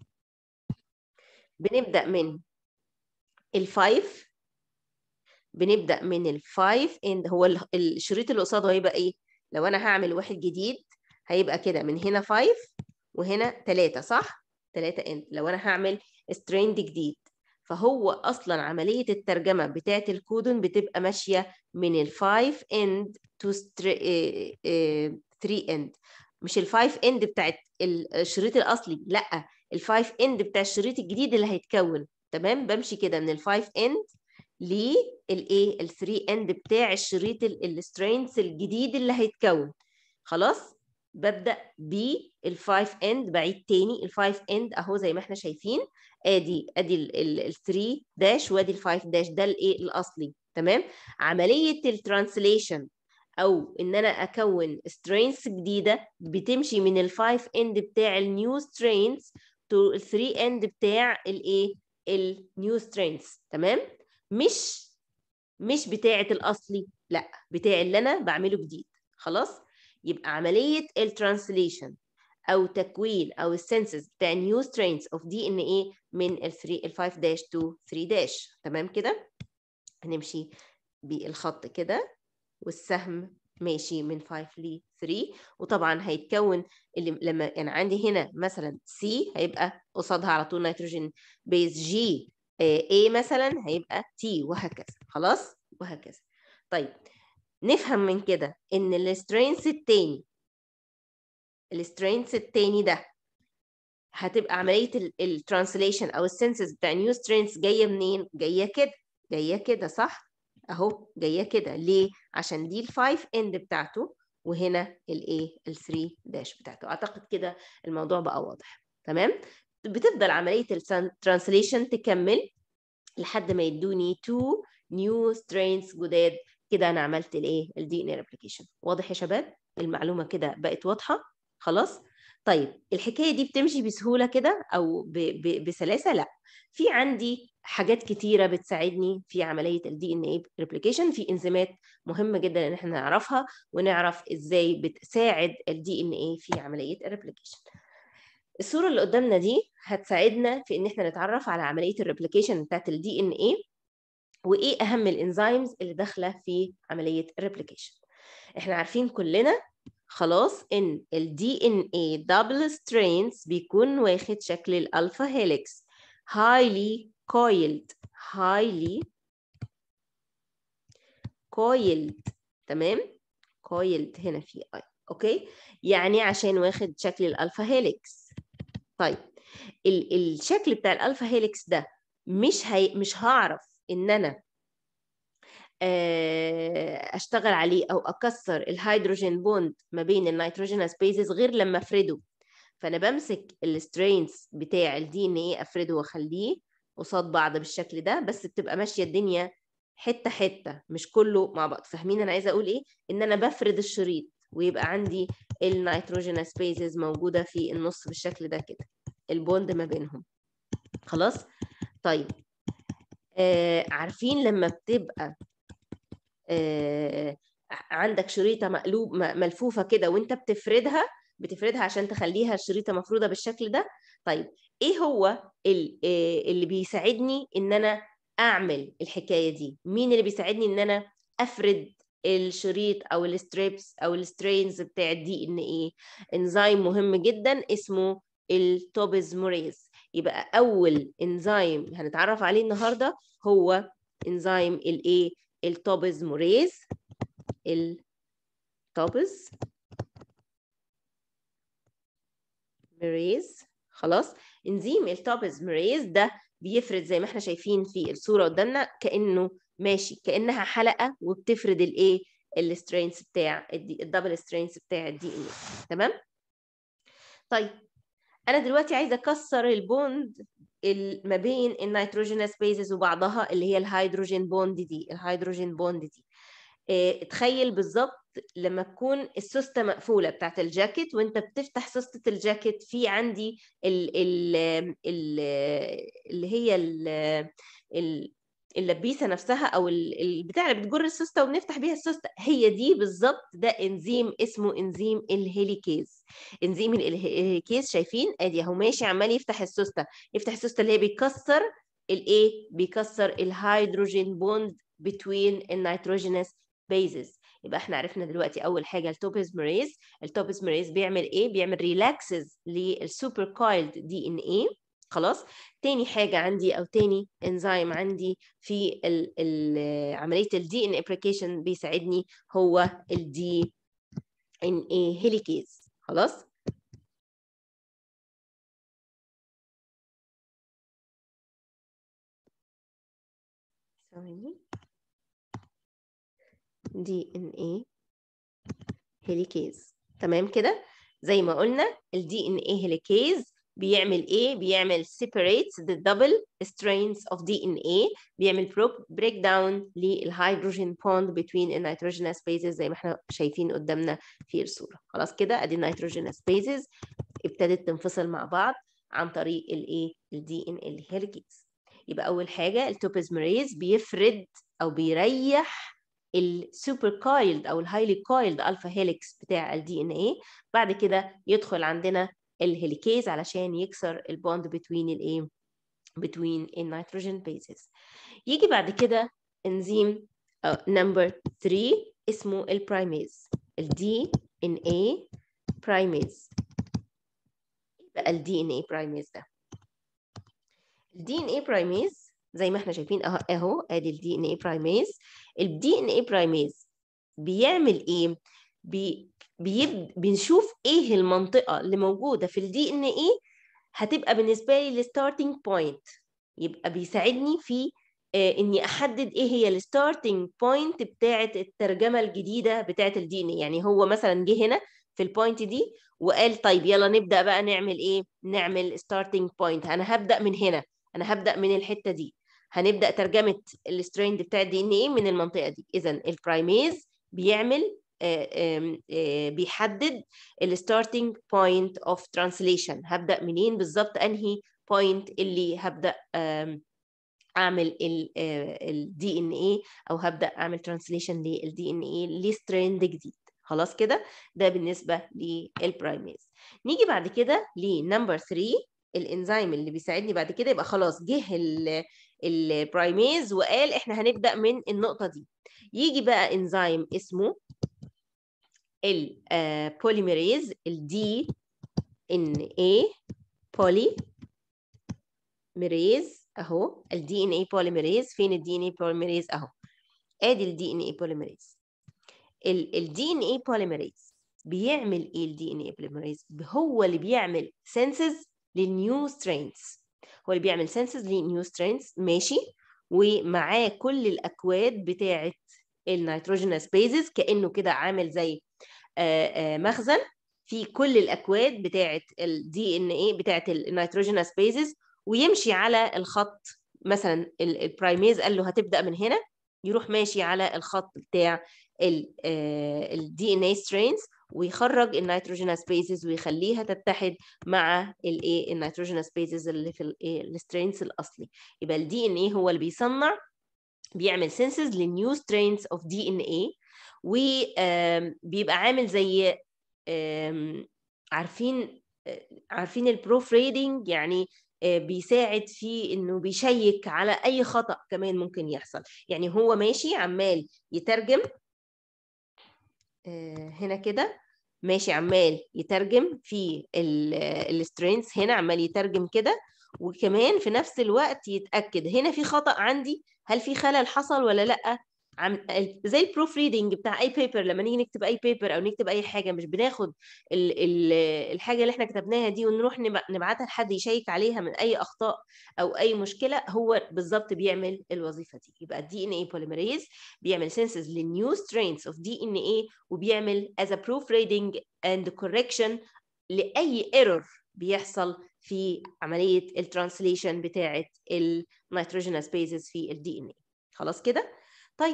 بنبدأ من الفايف بنبدأ من الفايف اند هو الشريط اللي قصاده هيبقى ايه؟ لو انا هعمل واحد جديد هيبقى كده من هنا فايف وهنا تلاتة صح؟ تلاتة اند لو انا هعمل ستريند جديد فهو اصلا عملية الترجمة بتاعة الكودون بتبقى ماشية من الفايف اند تو 3 اند مش الفايف اند بتاعت الشريط الاصلي لا الفايف اند بتاع الشريط الجديد اللي هيتكون تمام بمشي كده من الفايف اند للايه الثري اند بتاع الشريط السترينز الجديد اللي هيتكون خلاص ببدا بالفايف اند بعيد تاني الفايف اند اهو زي ما احنا شايفين ادي ادي الثري داش وادي الفايف داش ده الايه الاصلي تمام عمليه الترانسليشن او ان انا اكون سترينز جديده بتمشي من الفايف اند بتاع النيو سترينز تو الثري اند بتاع الايه النيو سترينز تمام مش مش بتاعه الاصلي لا بتاع اللي انا بعمله جديد خلاص يبقى عمليه الترانسليشن او تكوين او السنسز بتاع نيو سترينز اوف دي ان ايه من ال 3 ال 5 داش تو 3 داش تمام كده هنمشي بالخط كده والسهم ماشي من 5 ل 3 وطبعا هيتكون اللي لما انا يعني عندي هنا مثلا سي هيبقى قصادها على طول نيتروجين بيز جي اي مثلا هيبقى تي وهكذا خلاص وهكذا طيب نفهم من كده ان السترينز التاني السترينز التاني ده هتبقى عمليه الترانسليشن او السنسز بتاع نيو سترينز جايه منين جايه كده جايه كده صح اهو جايه كده ليه عشان دي الفايف اند بتاعته وهنا الايه ال3 داش بتاعته اعتقد كده الموضوع بقى واضح تمام بتفضل عمليه الترانسليشن تكمل لحد ما يدوني تو نيو سترينز جداد كده انا عملت الايه الدي ان اي ريبليكيشن واضح يا شباب المعلومه كده بقت واضحه خلاص طيب الحكايه دي بتمشي بسهوله كده او ب ب بسلاسه لا في عندي حاجات كتيره بتساعدني في عمليه الدي ان اي ريبليكيشن في انزيمات مهمه جدا ان احنا نعرفها ونعرف ازاي بتساعد الدي ان اي في عمليه الريبليكيشن الصوره اللي قدامنا دي هتساعدنا في ان احنا نتعرف على عمليه الريبليكيشن بتاعت الدي ان اي وايه اهم الانزيمز اللي داخله في عمليه الريبليكيشن احنا عارفين كلنا خلاص ان الدي ان اي دبل سترينز بيكون واخد شكل الالفا هيليكس highly coiled highly coiled تمام coiled هنا في اي اوكي يعني عشان واخد شكل الالفا هيليكس طيب ال الشكل بتاع الالفا هيليكس ده مش هي مش هعرف ان انا اشتغل عليه او اكسر الهيدروجين بوند ما بين النيتروجينوس بيزز غير لما افرده فانا بمسك السترينز بتاع الدي ان ايه افرده واخليه قصاد بعض بالشكل ده بس بتبقى ماشيه الدنيا حته حته مش كله مع بعض فاهمين انا عايزه اقول ايه ان انا بفرد الشريط ويبقى عندي النيتروجينوس بيزز موجوده في النص بالشكل ده كده البوند ما بينهم خلاص طيب آه عارفين لما بتبقى آه عندك شريطه مقلوب ملفوفه كده وانت بتفردها بتفردها عشان تخليها الشريطه مفروده بالشكل ده طيب ايه هو اللي بيساعدني ان انا اعمل الحكايه دي مين اللي بيساعدني ان انا افرد الشريط او الستريبس او السترينز بتاع الدي ان ايه انزيم مهم جدا اسمه التوبزموريز يبقى اول انزيم هنتعرف عليه النهارده هو انزيم الايه التوبزموريز التوبز ميريز خلاص انزيم التوبز ميريز ده بيفرد زي ما احنا شايفين في الصوره قدامنا كانه ماشي كانها حلقه وبتفرد الايه السترينز بتاع الدبل سترينز بتاع الدي ان تمام طيب انا دلوقتي عايزه اكسر البوند ما بين النيتروجينوس بيزز وبعضها اللي هي الهيدروجين بوند دي الهيدروجين بوند دي اه تخيل بالظبط لما تكون السوسته مقفوله بتاعت الجاكيت وانت بتفتح سوسته الجاكيت في عندي ال ال ال اللي هي ال اللبيسه نفسها او البتاع اللي بتجر السوسته وبنفتح بيها السوسته هي دي بالظبط ده انزيم اسمه انزيم الهيليكيز انزيم الهيليكيز شايفين ادي اهو ماشي عمال يفتح السوسته يفتح السوسته اللي هي بيكسر الايه بيكسر الهيدروجين بوند between النيتروجينوس بيزز يبقى احنا عرفنا دلوقتي اول حاجه التوبيزمريز التوبيزمريز بيعمل ايه بيعمل ريلاكسز للسوبر كايلد دي ان ايه خلاص تاني حاجه عندي او تاني انزيم عندي في ال ال عمليه الدي ان ابليكيشن بيساعدني هو الدي ان اي هيليكيز خلاص ثواني دي ان اي هيليكيز تمام كده زي ما قلنا الدي ان اي هيليكيز بيعمل ايه بيعمل separates the double strains of DNA بيعمل break down للهيدروجين bond between النيتروجينوس bases زي ما احنا شايفين قدامنا في الصوره خلاص كده ادي النيتروجينوس bases ابتدت تنفصل مع بعض عن طريق الايه الدي ان الهيليكيز يبقى اول حاجه التوبيزمريز بيفرد او بيريح السوبر كايلد او الهايلي كايلد الفا هيليكس بتاع الدي ان اي بعد كده يدخل عندنا الهيليكيز علشان يكسر البوند بتوين الايه between النيتروجين بيزز يجي بعد كده انزيم نمبر 3 اسمه البرايميز الدي ان اي برايميز بقى الدي ان اي برايميز ده الدي ان اي برايميز زي ما احنا شايفين اهو اهو ادي الدي ان اي برايميز الدي ان اي برايميز بيعمل ايه بي بيب... بنشوف ايه المنطقه اللي موجوده في الدي ان اي هتبقى بالنسبه لي الستارتنج بوينت يبقى بيساعدني في آه اني احدد ايه هي الستارتنج بوينت بتاعه الترجمه الجديده بتاعه الدي ان يعني هو مثلا جه هنا في البوينت دي وقال طيب يلا نبدا بقى نعمل ايه نعمل ستارتنج بوينت انا هبدا من هنا انا هبدا من الحته دي هنبدا ترجمه الستريند بتاع الدي ان ايه من المنطقه دي اذا البرايميز بيعمل آآ آآ بيحدد الستارتنج بوينت اوف ترانسليشن هبدا منين بالظبط انهي بوينت اللي هبدا اعمل الدي ان اي او هبدا اعمل ترانسليشن للدي ان اي لستريند جديد خلاص كده ده بالنسبه للبرايميز نيجي بعد كده لنمبر 3 الانزيم اللي بيساعدني بعد كده يبقى خلاص جه البرايميز وقال احنا هنبدا من النقطه دي يجي بقى انزيم اسمه البوليميريز الدي ان اي بولي ميريز اهو الدي ان اي بوليميريز فين الدي ان اي بوليميريز اهو ادي الدي ان اي بوليميريز الدي ان اي بوليميريز بيعمل ايه الدي ان اي بوليميريز هو اللي بيعمل سنسز للنيو سترينز هو اللي بيعمل سنسز للنيو سترينز ماشي ومعاه كل الاكواد بتاعه النيتروجينوس بيزز كانه كده عامل زي آآ آآ مخزن في كل الاكواد بتاعه الدي ان اي بتاعه النيتروجينوس بيزز ويمشي على الخط مثلا البرايميز قال له هتبدا من هنا يروح ماشي على الخط بتاع الدي ان اي سترينز ويخرج النيتروجينوس بيزز ويخليها تتحد مع الايه النيتروجينوس بيزز اللي في السترينز الاصلي يبقى الدي ان اي هو اللي بيصنع بيعمل سنسز للنيو سترينز اوف دي ان اي وبيبقى عامل زي عارفين عارفين البروف ريدنج يعني بيساعد في انه بيشيك على اي خطا كمان ممكن يحصل يعني هو ماشي عمال يترجم هنا كده ماشي عمال يترجم في السترينز هنا عمال يترجم كده وكمان في نفس الوقت يتاكد هنا في خطا عندي هل في خلل حصل ولا لا عم زي البروف ريدنج بتاع اي بيبر لما نيجي نكتب اي بيبر او نكتب اي حاجه مش بناخد ال ال الحاجه اللي احنا كتبناها دي ونروح نبعتها لحد يشيك عليها من اي اخطاء او اي مشكله هو بالظبط بيعمل الوظيفه دي يبقى الدي ان اي بوليميريز بيعمل سنسز للنيو سترينز اوف دي ان اي وبيعمل از بروف ريدنج اند كوركشن لاي ايرور بيحصل في عمليه الترانسليشن بتاعه النيتروجينوس بيزز في الدي ان اي خلاص كده طيب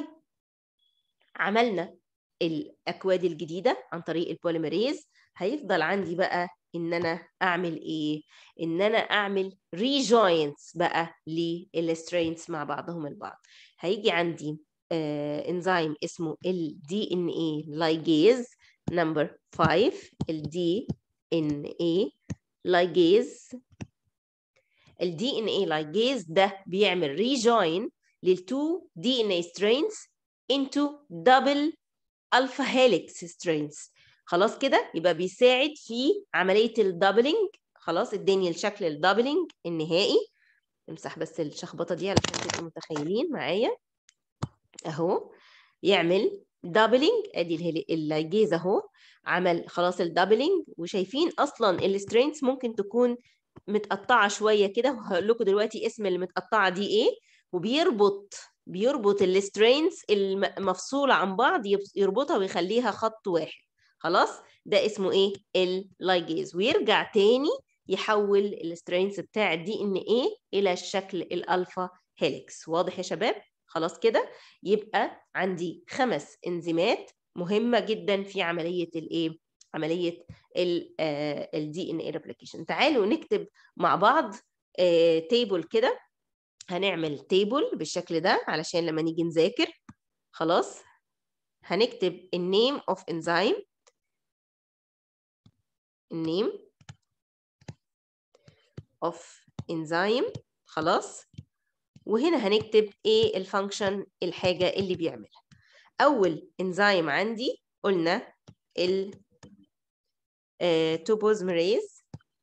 عملنا الاكواد الجديده عن طريق البوليميريز هيفضل عندي بقى ان انا اعمل ايه ان انا اعمل ريجوينتس بقى للسترينز مع بعضهم البعض هيجي عندي آه انزيم اسمه الدي ان اي لايجيز نمبر 5 الدي ان اي لايجيز الدي ان اي لايجيز ده بيعمل ريجوين للتو دي ان اي سترينز into double alpha helix strains خلاص كده يبقى بيساعد في عمليه الدبلنج خلاص اداني الشكل الدبلنج النهائي امسح بس الشخبطه دي علشان تبقوا متخيلين معايا اهو يعمل دبلنج ادي اللايجيز اهو عمل خلاص الدبلنج وشايفين اصلا السترينز ممكن تكون متقطعه شويه كده وهقول لكم دلوقتي اسم اللي متقطعه دي ايه وبيربط بيربط السترينز المفصوله عن بعض يربطها ويخليها خط واحد خلاص ده اسمه ايه اللايجيز ويرجع تاني يحول السترينز بتاع الدي ان ايه الى الشكل الالفا هيليكس واضح يا شباب خلاص كده يبقى عندي خمس انزيمات مهمه جدا في عمليه الايه عمليه الدي ان اي ريبليكيشن تعالوا نكتب مع بعض تيبل كده هنعمل تيبل بالشكل ده علشان لما نيجي نذاكر خلاص هنكتب النيم of enzyme النيم of enzyme خلاص وهنا هنكتب ايه الفانكشن الحاجة اللي بيعملها أول انزيم عندي قلنا ال توبوزمريز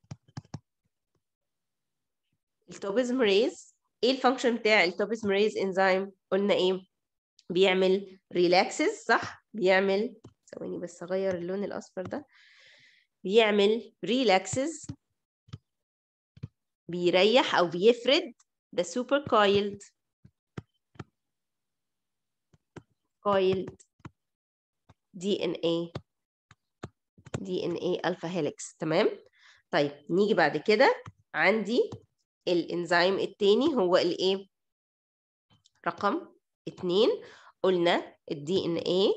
التوبوزمريز ايه الفانكشن بتاع التوبوزمريز انزيم قلنا ايه بيعمل ريلاكسز صح بيعمل ثواني بس اغير اللون الاصفر ده بيعمل ريلاكسز بيريح او بيفرد the super coiled coiled DNA DNA alpha helix تمام طيب نيجي بعد كده عندي الانزيم التاني هو الايه رقم اتنين قلنا الدي ان ايه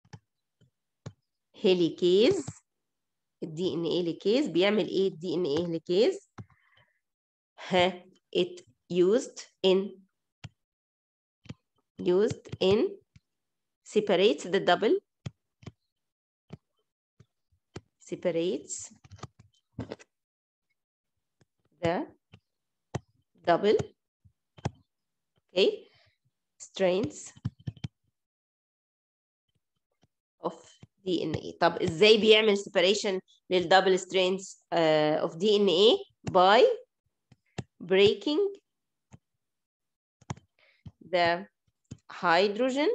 هيليكيز الدي ان ايه هيليكيز بيعمل ايه الدي ان ايه هيليكيز ها it used in used in separates the double separates the double okay strains of DNA طب ازاي بيعمل separation للدبل strains uh, of DNA by breaking the hydrogen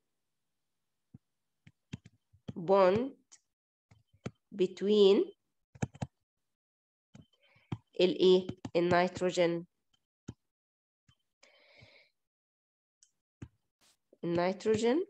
bond between الايه النيتروجين النيتروجين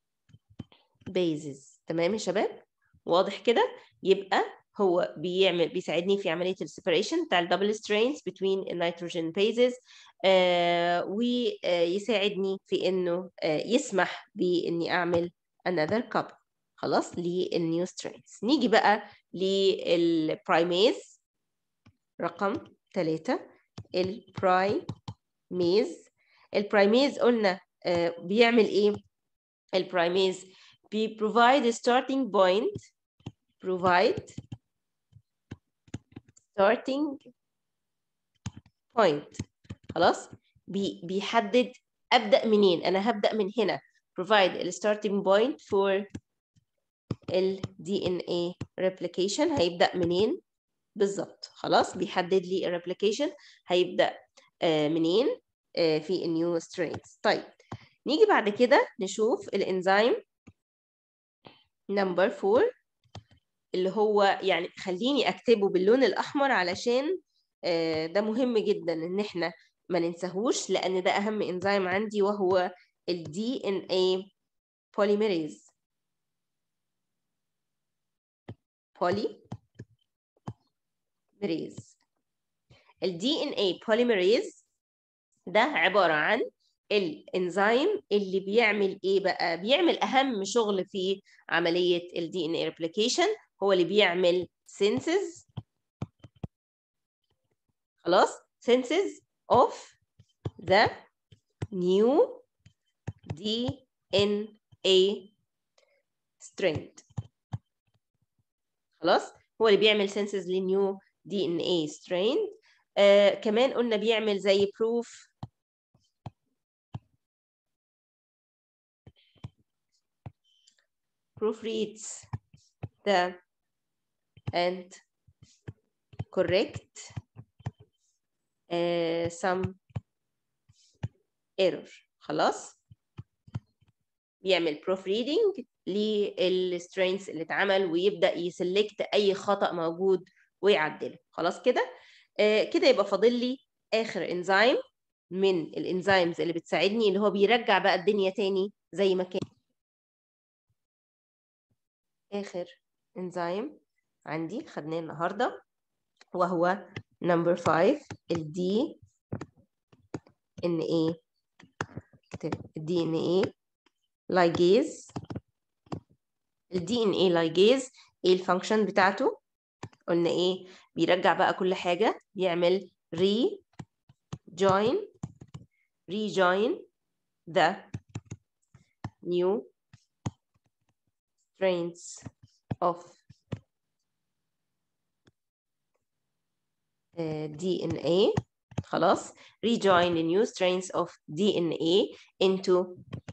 بيزز تمام يا شباب واضح كده يبقى هو بيعمل بيساعدني في عمليه السيبريشن بتاع الدبل سترينز بين النيتروجين بيزز آه ويساعدني في انه آه يسمح باني اعمل another couple خلاص للنيو سترينز نيجي بقى للبرايميز رقم ثلاثة البرايميز البرايميز قلنا آه بيعمل ايه البرايميز بي provide a starting point provide starting point خلاص بي بيحدد ابدا منين انا هبدا من هنا provide a starting point for ال DNA replication هيبدا منين بالظبط خلاص بيحدد لي الريبليكيشن هيبدا آه منين آه في النيو سترينز طيب نيجي بعد كده نشوف الانزيم نمبر 4 اللي هو يعني خليني اكتبه باللون الاحمر علشان آه ده مهم جدا ان احنا ما ننساهوش لان ده اهم انزيم عندي وهو الدي ان اي polymerase polymerase الدي ان اي polymerase ده عبارة عن الانزيم اللي بيعمل ايه بقى بيعمل اهم شغل في عملية الدي ان اي ريبليكيشن هو اللي بيعمل سينسز خلاص سينسز of the new DNA strand خلاص هو اللي بيعمل سينسز للنيو دي ان اي سترين آه كمان قلنا بيعمل زي بروف proofreads the and correct uh, some error خلاص بيعمل proofreading للسترينز اللي اتعمل ويبدا يسلكت اي خطا موجود ويعدله خلاص كده آه كده يبقى فاضل لي اخر انزيم من الانزيمز اللي بتساعدني اللي هو بيرجع بقى الدنيا تاني زي ما كان اخر انزيم عندي خدناه النهارده وهو نمبر 5 الدي ان ايه الدي ان ايه لايجيز الدي ان ايه لايجيز ايه الفانكشن بتاعته قلنا ايه بيرجع بقى كل حاجه بيعمل ري join rejoin the new strains of uh, DNA خلاص rejoin the new strains of DNA into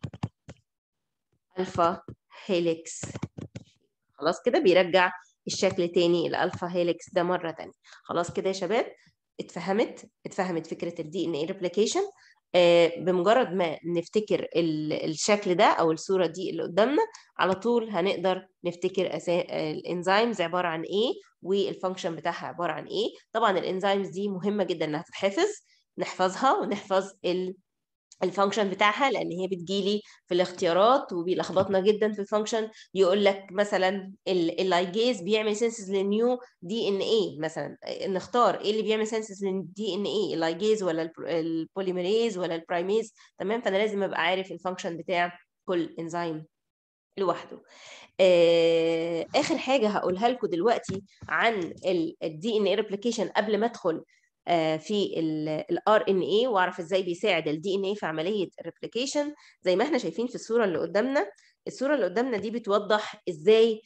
alpha helix خلاص كده بيرجع الشكل تاني الالفا هيليكس ده مره تانية خلاص كده يا شباب اتفهمت اتفهمت فكره الدي ان اي ريبليكيشن بمجرد ما نفتكر الشكل ده او الصوره دي اللي قدامنا على طول هنقدر نفتكر الانزيمز عباره عن ايه والفانكشن بتاعها عباره عن ايه طبعا الانزيمز دي مهمه جدا انها تتحفظ نحفظها ونحفظ الفانكشن بتاعها لان هي بتجيلي في الاختيارات وبيلخبطنا جدا في الفانكشن يقول لك مثلا اللايجيز بيعمل سنسز للنيو دي ان اي مثلا نختار ايه اللي بيعمل سنسز للدي ان اي اللايجيز ولا البوليميريز ولا البرايميز تمام فانا لازم ابقى عارف الفانكشن بتاع كل انزيم لوحده آه اخر حاجه هقولها لكم دلوقتي عن الدي ان اي ريبليكيشن قبل ما ادخل في الار ان اي واعرف ازاي بيساعد الدي ان اي في عمليه الريبليكيشن زي ما احنا شايفين في الصوره اللي قدامنا الصوره اللي قدامنا دي بتوضح ازاي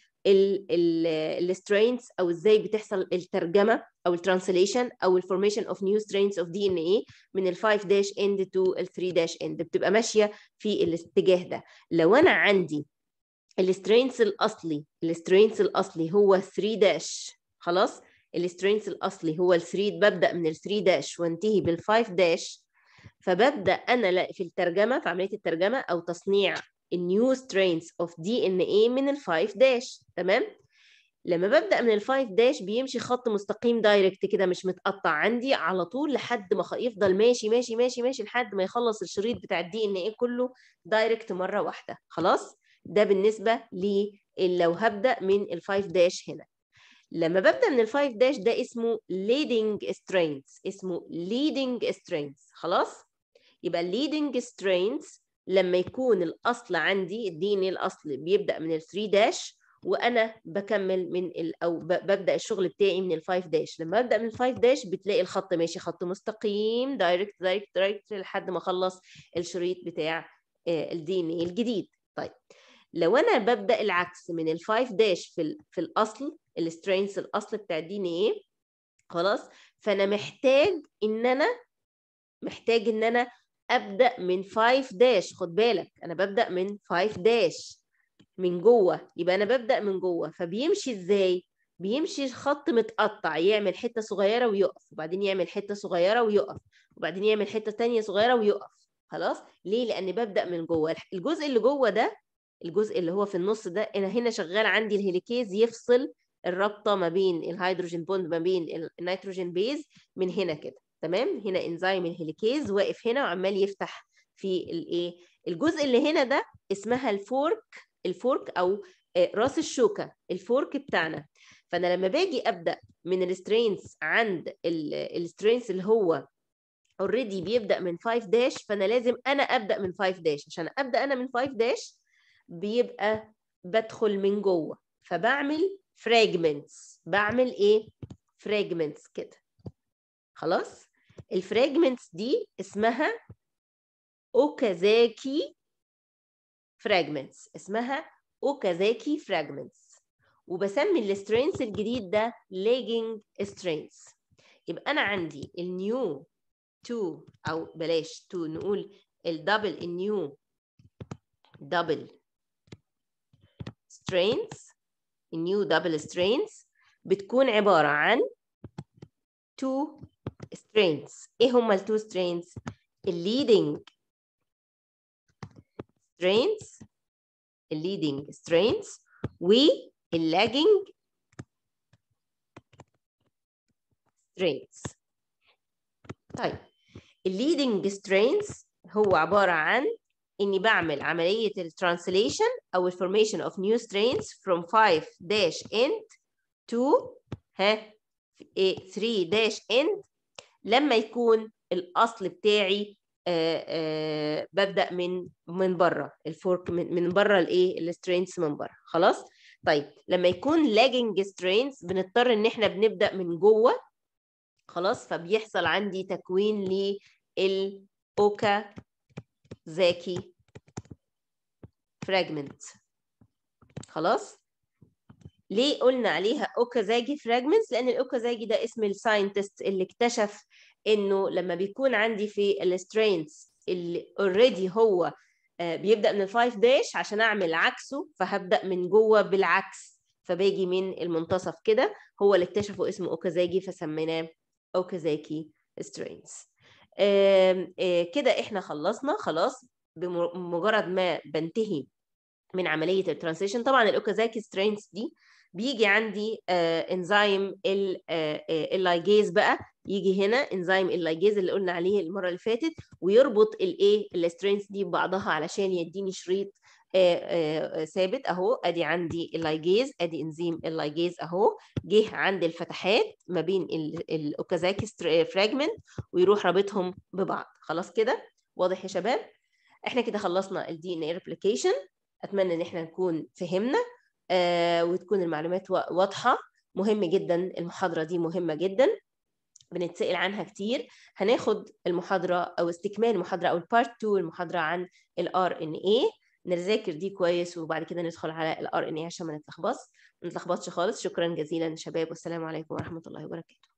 السترينز او ازاي بتحصل الترجمه او الترانسليشن او الفورميشن اوف نيو سترينز اوف دي ان اي من ال 5 داش اند تو ال 3 داش اند بتبقى ماشيه في الاتجاه ده لو انا عندي السترينز الاصلي السترينز الاصلي هو 3 داش خلاص السترينث الاصلي هو ال 3 ببدا من ال 3 داش وانتهي بال 5 داش فببدا انا في الترجمه في عمليه الترجمه او تصنيع النيو سترينز اوف دي ان اي من ال 5 داش تمام لما ببدا من ال 5 داش بيمشي خط مستقيم دايركت كده مش متقطع عندي على طول لحد ما يفضل ماشي ماشي ماشي ماشي لحد ما يخلص الشريط بتاع الدي ان اي كله دايركت مره واحده خلاص ده بالنسبه ل لو هبدا من ال 5 داش هنا لما ببدا من ال5 داش ده اسمه leading strains اسمه leading strains خلاص يبقى leading strains لما يكون الاصل عندي الدي ان الاصل بيبدا من ال 3 داش وانا بكمل من ال او ببدا الشغل بتاعي من ال 5 داش لما ابدا من ال 5 داش بتلاقي الخط ماشي خط مستقيم دايركت دايركت دايركت لحد ما اخلص الشريط بتاع الدي ان الجديد طيب لو انا ببدا العكس من ال 5 داش في ال في الاصل السترينز الاصل بتاع الدي ان ايه خلاص فانا محتاج ان انا محتاج ان انا ابدا من 5 داش خد بالك انا ببدا من 5 داش من جوه يبقى انا ببدا من جوه فبيمشي ازاي بيمشي خط متقطع يعمل حته صغيره ويقف وبعدين يعمل حته صغيره ويقف وبعدين يعمل حته تانية صغيره ويقف خلاص ليه لان ببدا من جوه الجزء اللي جوه ده الجزء اللي هو في النص ده انا هنا شغال عندي الهيليكيز يفصل الرابطه ما بين الهيدروجين بوند ما بين النيتروجين بيز من هنا كده تمام هنا انزيم الهيليكيز واقف هنا وعمال يفتح في الايه الجزء اللي هنا ده اسمها الفورك الفورك او راس الشوكه الفورك بتاعنا فانا لما باجي ابدا من السترينز عند السترينز اللي هو اوريدي بيبدا من 5 داش فانا لازم انا ابدا من 5 داش عشان ابدا انا من 5 داش بيبقى بدخل من جوه فبعمل فراجمنتس بعمل ايه فراجمنتس كده خلاص الفراجمنتس دي اسمها اوكازاكي فراجمنتس اسمها اوكازاكي فراجمنتس وبسمي السترينز الجديد ده لاجينج سترينز يبقى انا عندي النيو 2 او بلاش 2 نقول الدبل النيو دبل strains النيو دبل strains بتكون عبارة عن two strains ايه هما ال two strains leading strains leading strains lagging strains طيب leading strains هو عبارة عن اني بعمل عمليه الترانسليشن او الفورميشن اوف نيو سترينز from 5 dash end to ها 3 dash end لما يكون الاصل بتاعي آآ آآ ببدا من من بره الفورك من, من بره الايه السترينز من بره خلاص طيب لما يكون لاجنج سترينز بنضطر ان احنا بنبدا من جوه خلاص فبيحصل عندي تكوين للاوكا زاكي فراجمنت خلاص ليه قلنا عليها اوكازاجي فراجمنتس لان الاوكازاجي ده اسم الساينتست اللي اكتشف انه لما بيكون عندي في السترينز اللي اوريدي هو بيبدا من الفايف داش عشان اعمل عكسه فهبدا من جوه بالعكس فباجي من المنتصف كده هو اللي اكتشفه اسمه اوكازاجي فسميناه اوكازاكي سترينز كده احنا خلصنا خلاص بمجرد ما بنتهي من عمليه الترانسيشن طبعا الاوكازاكي سترينز دي بيجي عندي انزيم اللايجيز بقى يجي هنا انزيم اللايجيز اللي قلنا عليه المره اللي فاتت ويربط الايه السترينز دي ببعضها علشان يديني شريط ثابت اهو ادي عندي اللايجيز ادي انزيم اللايجيز اهو جه عند الفتحات ما بين الاوكازاكي فراجمنت ويروح رابطهم ببعض خلاص كده واضح يا شباب احنا كده خلصنا الدي ان اي ريبليكيشن اتمنى ان احنا نكون فهمنا آه وتكون المعلومات واضحه مهم جدا المحاضره دي مهمه جدا بنتسأل عنها كتير هناخد المحاضرة أو استكمال المحاضرة أو البارت 2 المحاضرة عن ال RNA نذاكر دي كويس وبعد كده ندخل على ال RNA عشان ما نتلخبطش ما نتلخبطش خالص شكرا جزيلا شباب والسلام عليكم ورحمة الله وبركاته